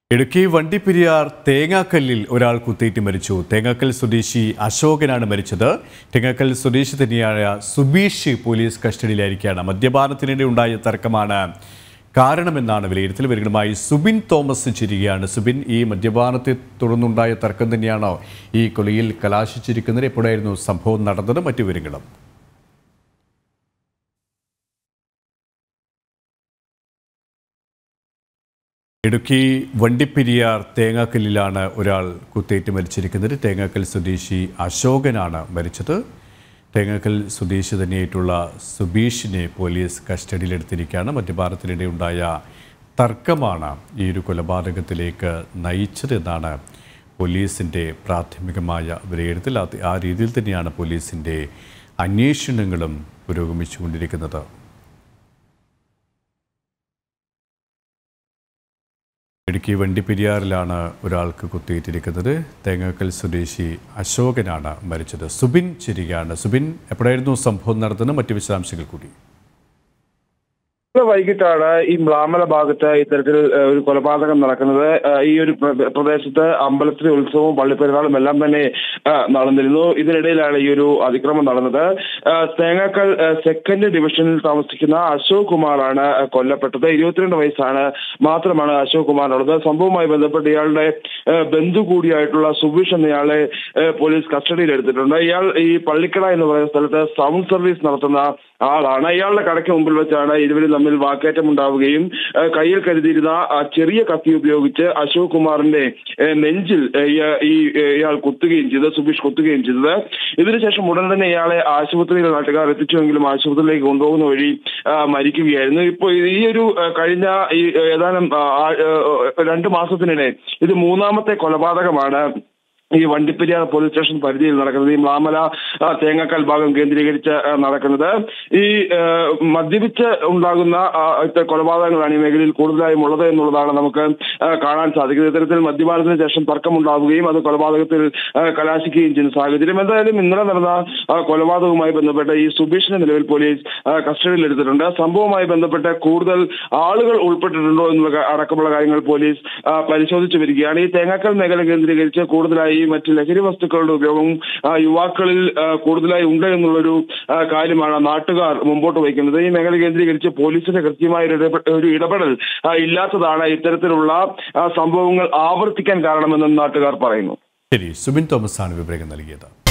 ഇടുക്കി വണ്ടിപ്പെരിയാർ തേങ്ങാക്കല്ലിൽ ഒരാൾ കുത്തേറ്റ് മരിച്ചു തേങ്ങാക്കൽ സ്വദേശി അശോകനാണ് മരിച്ചത് തേങ്ങാക്കൽ സ്വദേശി തന്നെയായ സുബീഷ് പോലീസ് കസ്റ്റഡിയിലായിരിക്കുകയാണ് മദ്യപാനത്തിനിടെ ഉണ്ടായ തർക്കമാണ് കാരണമെന്നാണ് വിലയിരുത്തൽ ഇവരുമായി സുബിൻ തോമസ് ചിരികയാണ് സുബിൻ ഈ മദ്യപാനത്തെ തുടർന്നുണ്ടായ തർക്കം തന്നെയാണോ ഈ കൊലയിൽ കലാശിച്ചിരിക്കുന്നത് എപ്പോഴായിരുന്നു സംഭവം നടന്നത് മറ്റു വിവരങ്ങളും ഇടുക്കി വണ്ടിപ്പെരിയാർ തേങ്ങാക്കല്ലിലാണ് ഒരാൾ കുത്തേറ്റ് മരിച്ചിരിക്കുന്നത് തേങ്ങാക്കൽ സ്വദേശി അശോകനാണ് മരിച്ചത് തേങ്ങാക്കൽ സ്വദേശി തന്നെയായിട്ടുള്ള സുബീഷിനെ പോലീസ് കസ്റ്റഡിയിലെടുത്തിരിക്കുകയാണ് മദ്യപാനത്തിനിടെ ഉണ്ടായ തർക്കമാണ് ഈ ഒരു കൊലപാതകത്തിലേക്ക് നയിച്ചതെന്നാണ് പോലീസിൻ്റെ പ്രാഥമികമായ വിലയിരുത്തൽ അത് ആ രീതിയിൽ തന്നെയാണ് പോലീസിൻ്റെ അന്വേഷണങ്ങളും പുരോഗമിച്ചുകൊണ്ടിരിക്കുന്നത് ഇടുക്കി വണ്ടിപ്പെരിയാറിലാണ് ഒരാൾക്ക് കുത്തിയിട്ടിരിക്കുന്നത് തേങ്ങാക്കൽ സ്വദേശി അശോകനാണ് മരിച്ചത് സുബിൻ ചിരികയാണ് സുബിൻ എപ്പോഴായിരുന്നു സംഭവം നടത്തുന്നത് മറ്റു വിശദാംശങ്ങൾ കൂടി ഇന്ന് വൈകിട്ടാണ് ഈ മ്ലാമല ഭാഗത്ത് ഇത്തരത്തിൽ ഏഹ്, ഒരു കൊലപാതകം നടക്കുന്നത് ഏഹ്, ഈ ഒരു പ്ര- പ്രദേശത്ത് അമ്പലത്തിലെ ഉത്സവവും പള്ളിപ്പെരുന്നാളും എല്ലാം തന്നെ ഏഹ്, നടന്നിരുന്നു ഇതിനിടയിലാണ് ഈ ഒരു അതിക്രമം നടന്നത് ഏഹ്, തേങ്ങാക്കൽ ഏഹ്, സെക്കൻഡ് ഡിവിഷനിൽ താമസിക്കുന്ന അശോക് കുമാറാണ് ഏഹ്, കൊല്ലപ്പെട്ടത് ഇരുപത്തിരണ്ട് വയസ്സാണ് മാത്രമാണ് അശോക് കുമാറിനുള്ളത് സംഭവവുമായി ബന്ധപ്പെട്ട് ഇയാളുടെ ഏഹ്, ബന്ധു കൂടിയായിട്ടുള്ള സുബീഷ് എന്നയാളെ ഏഹ്, പോലീസ് കസ്റ്റഡിയിൽ എടുത്തിട്ടുണ്ട് ഇയാൾ ഈ പള്ളിക്കട എന്ന് പറയുന്ന സ്ഥലത്ത് സൗണ്ട് സർവീസ് നടത്തുന്ന ആളാണ് ഇയാളുടെ കടയ്ക്ക് മുമ്പിൽ വെച്ചാണ് ഇരുവരും തമ്മിൽ വാക്കേറ്റം ഉണ്ടാവുകയും ഏഹ്, കയ്യിൽ കരുതിയിരുന്ന ആ ചെറിയ കത്തി ഉപയോഗിച്ച് അശോക് കുമാറിന്റെ ഏഹ്, നെഞ്ചിൽ ഏഹ്, ഇയ- ഈ ഏഹ്, ഇയാൾ കുത്തുകയും ചെയ്തത് സുബീഷ് കുത്തുകയും ചെയ്തത് ഇതിനുശേഷം ഉടൻ തന്നെ ഇയാളെ ആശുപത്രിയിൽ നാട്ടുകാർ എത്തിച്ചുവെങ്കിലും ആശുപത്രിയിലേക്ക് കൊണ്ടുപോകുന്ന വഴി ആ, മരിക്കുകയായിരുന്നു ഇപ്പോൾ ഈ ഒരു ഏഹ്, കഴിഞ്ഞ ഈ ഏഹ്, ഏതാനും ആ, ആ, ഏഹ്, രണ്ട് മാസത്തിനിടെ ഇത് മൂന്നാമത്തെ കൊലപാതകമാണ് ഈ വണ്ടിപ്പെരിയാർ പോലീസ് സ്റ്റേഷൻ പരിധിയിൽ നടക്കുന്നത് ഈ മാമല ആ, തേങ്ങക്കൽ ഭാഗം കേന്ദ്രീകരിച്ച് ആ, നടക്കുന്നത് ഈ ആ, മദ്യപിച്ച് ഉണ്ടാകുന്ന ആ, ഇത്തരം കൊലപാതകങ്ങളാണ് ഈ മേഖലയിൽ കൂടുതലായും ഉള്ളത് എന്നുള്ളതാണ് നമുക്ക് ആ, കാണാൻ സാധിക്കുന്നത് ഇത്തരത്തിൽ മദ്യപാനത്തിന് ശേഷം തർക്കമുണ്ടാവുകയും അത് കൊലപാതകത്തിൽ ആ, കലാശിക്കുകയും ചെയ്യുന്ന സാഹചര്യം എന്തായാലും ഇന്നലെ നടന്ന ആ, കൊലപാതകവുമായി ബന്ധപ്പെട്ട് ഈ സുബീഷിനെ നിലവിൽ പോലീസ് ആ, കസ്റ്റഡിയിൽ എടുത്തിട്ടുണ്ട് സംഭവവുമായി ബന്ധപ്പെട്ട് കൂടുതൽ ആളുകൾ ഉൾപ്പെട്ടിട്ടുണ്ടോ എന്നുള്ള ക- അടക്കമുള്ള കാര്യങ്ങൾ പോലീസ് ആ, പരിശോധിച്ചു വരികയാണ് ഈ തേങ്ങാക്കൽ മേഖല കേന്ദ്രീകരിച്ച് കൂടുതലായി മറ്റ് ലഹരി വസ്തുക്കളുടെ ഉപയോഗം ആ, യുവാക്കളിൽ ആ, കൂടുതലായി ഉണ്ട് എന്നുള്ളൊരു ആ, കാര്യമാണ് നാട്ടുകാർ മുമ്പോട്ട് വയ്ക്കുന്നത് ഈ മേഖല കേന്ദ്രീകരിച്ച് പോലീസിന്റെ കൃത്യമായ ഒരു ഇടപെ- ഒരു ഇടപെടൽ ആ, ഇല്ലാത്തതാണ് ഇത്തരത്തിലുള്ള ആ, സംഭവങ്ങൾ ആവർത്തിക്കാൻ കാരണമെന്നും നാട്ടുകാർ പറയുന്നു ശരി സുബിൻ തോമസ് ആണ് വിവരങ്ങൾ നൽകിയത്